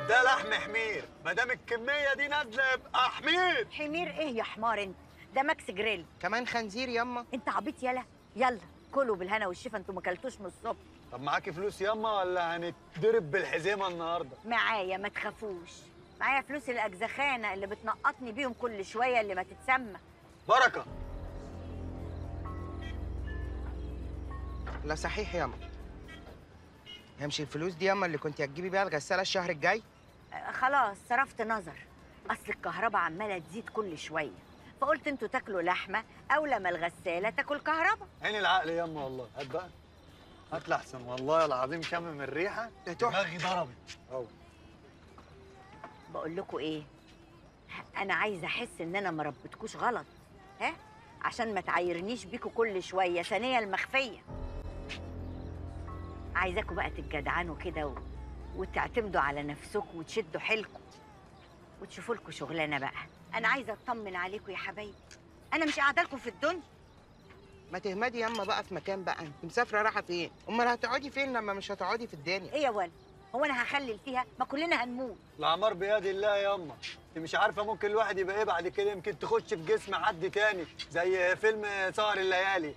ده لحم حمير ما دام الكميه دي نازله يبقى حمير حمير ايه يا حمار انت ده ماكس جريل كمان خنزير ياما انت عبيط يالا يلا كلوا بالهنا والشفا انتوا ما كلتوش من الصبح طب معاكي فلوس ياما ولا هنتضرب بالحزيمه النهارده معايا ما تخافوش معايا فلوس الاجزخانه اللي بتنقطني بيهم كل شويه اللي ما تتسمى بركه لا صحيح ياما همشي الفلوس دي ياما اللي كنت هتجيبي بيها الغساله الشهر الجاي آه، خلاص صرفت نظر اصل الكهرباء عماله تزيد كل شويه فقلت انتوا تاكلوا لحمه اولى ما الغساله تاكل كهرباء عين العقل ياما والله هات بقى هات لي احسن والله العظيم شامم الريحه ده تحفة. دماغي ضربت أوي. بقول لكم ايه انا عايزه احس ان انا ما ربيتكوش غلط ها عشان ما تعايرنيش بيكوا كل شويه ثانيه المخفيه عايزاكوا بقى تتجدعنوا كده و... وتعتمدوا على نفسكم وتشدوا حيلكم وتشوفوا لكم شغلانه بقى انا عايزه اطمن عليكم يا حبايبي انا مش قاعده لكم في الدنيا ما تهمدي ياما بقى في مكان بقى انت مسافره رايحه فين امال هتقعدي فين لما مش هتقعدي في الدنيا ايه يا ولد هو انا هخلل فيها ما كلنا هنموت العمار بيد الله ياما انت مش عارفه ممكن الواحد يبقى ايه بعد كده يمكن تخش في جسم حد تاني زي فيلم سهر الليالي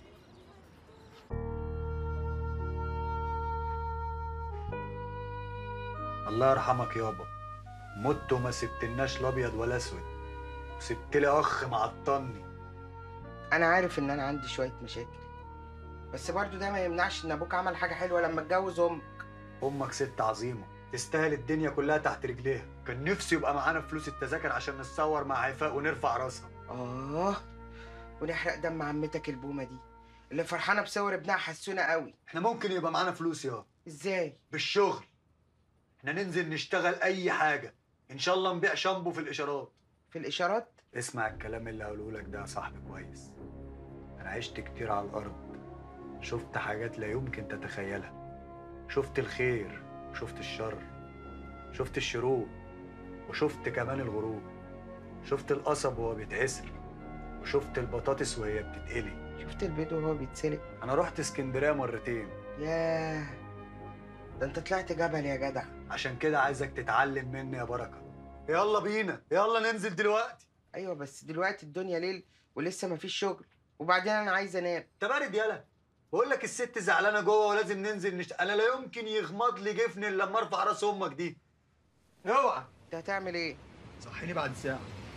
الله يرحمك يابا مت وما سبتلناش لا ابيض ولا اسود وسبت لي اخ معطلني انا عارف ان انا عندي شويه مشاكل بس برضو ده ما يمنعش ان ابوك عمل حاجه حلوه لما اتجوز امك امك ست عظيمه تستاهل الدنيا كلها تحت رجليها كان نفسي يبقى معانا فلوس التذاكر عشان نتصور مع هيفاء ونرفع راسها اه ونحرق دم عمتك البومه دي اللي فرحانه بصور ابنها حسونه قوي احنا ممكن يبقى معانا فلوس يا ازاي بالشغل احنا ننزل نشتغل اي حاجه ان شاء الله نبيع شامبو في الاشارات في الاشارات اسمع الكلام اللي هقوله لك ده يا صاحبي كويس انا عشت كتير على الارض شفت حاجات لا يمكن تتخيلها شفت الخير وشفت الشر شفت الشروق وشفت كمان الغروب شفت القصب وهو بيتعسر وشفت البطاطس وهي بتتقلي شفت البيض وهو بيتسلق انا رحت اسكندريه مرتين ياه ده انت طلعت جبل يا جدع عشان كده عايزك تتعلم مني يا بركه يلا بينا يلا ننزل دلوقتي ايوه بس دلوقتي الدنيا ليل ولسه مفيش شغل وبعدين انا عايز انام انت بارد يالا بقول لك الست زعلانه جوه ولازم ننزل نشت... انا لا يمكن يغمض لي جفني إلا لما ارفع راس امك دي اوعى انت هتعمل ايه صحيني بعد ساعه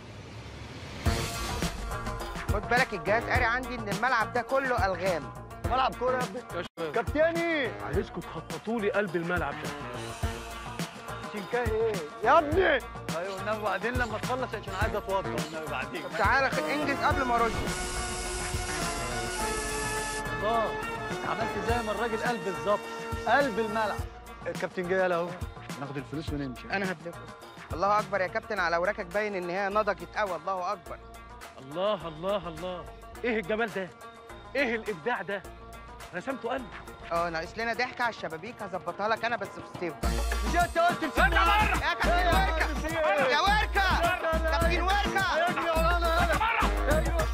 خد بالك الجهاز قاري عندي ان الملعب ده كله الغام ملعب كوره يا ابني يا شباب كابتني عايزكم تخططوا لي قلب الملعب ده شنكاي ايه يا ابني ايوه انما بعدين لما تخلص عشان عايز اتوضى انما بعدين طب تعالى خ- انجز قبل ما ارد الله انت عملت زي ما الراجل قال بالظبط قلب الملعب الكابتن جاي يلا اهو ناخد الفلوس ونمشي انا هبلغه الله اكبر يا كابتن على اوراقك باين ان هي نضجت قوي الله اكبر الله الله الله ايه الجمال ده ايه الابداع ده رسمته قلب اه ناقص لنا ضحكه على الشبابيك هظبطها لك انا بس في الصيف بقى مش انت قلت الفيلم يا كابتن وركه يا وركه كابتن وركه اجري ورانا يلا ايوه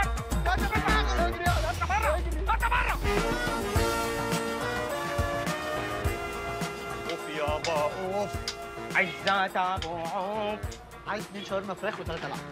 اوف يابا اوف عزات ابوعوك عايز اتنين شاورما فراخ وثلاثة لحمة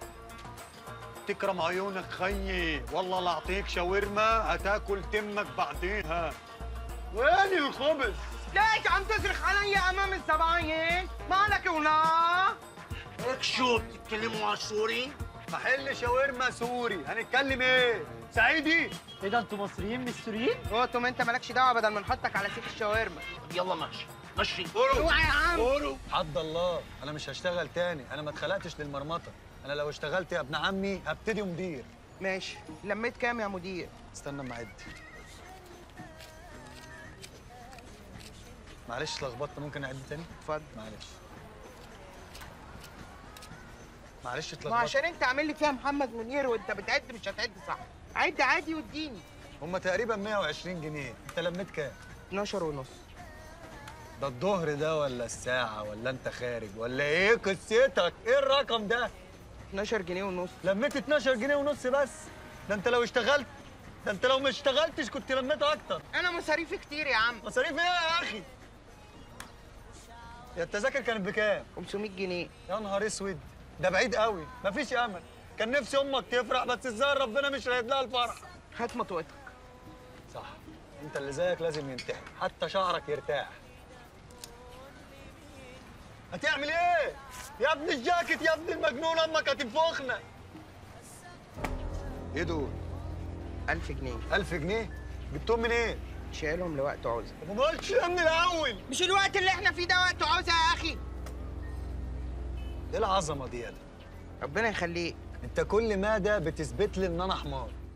تكرم عيونك خيي والله لا اعطيك شاورما هتاكل تمك بعديها وين الخبز ليش عم تصرخ علي امام الزباين مالك يا ولا اكشوا بتتكلموا على السوري؟ محل شاورما سوري هنتكلم ايه سعيدي ايه ده انتوا مصريين مش سوريين؟ روتم انت مالكش دعوه بدل ما نحطك على سيخ الشاورما طب يلا ماشي ماشي اوعى يا عم حد الله انا مش هشتغل تاني انا ما اتخلقتش للمرمطه انا لو اشتغلت يا ابن عمي هبتدي مدير ماشي لميت كام يا مدير استنى اما اعد معلش اتلخبطت ممكن اعد تاني اتفضل معلش معلش ما اتلخبطت عشان انت عامل لي فيها محمد منير وانت بتعد مش هتعد صح عد عادي واديني هم تقريبا 120 جنيه انت لميت كام 12 ونص ده الظهر ده ولا الساعة ولا انت خارج ولا ايه قصتك؟ ايه الرقم ده؟ 12 جنيه ونص لميت 12 جنيه ونص بس ده انت لو اشتغلت ده انت لو ما اشتغلتش كنت لميت اكتر انا مصاريفي كتير يا عم مصاريف ايه يا اخي؟ يا التذاكر كانت بكام 500 جنيه يا نهار اسود ده بعيد قوي مفيش امل كان نفسي امك تفرح بس ازاي ربنا مش رايد لها الفرح هات مطوتك صح انت اللي زيك لازم ينتحر حتى شعرك يرتاح هتعمل ايه يا ابن الجاكيت يا ابن المجنون امك هتنفخنا ايه دول 1000 جنيه 1000 جنيه جبتهم منين ايه شايلهم لوقت عوزة طب ما قلتش يا من الاول مش الوقت اللي احنا فيه ده وقت عوزة يا اخي ايه العظمه دي يا ده ربنا يخليك انت كل ما ده بتثبت لي ان انا حمار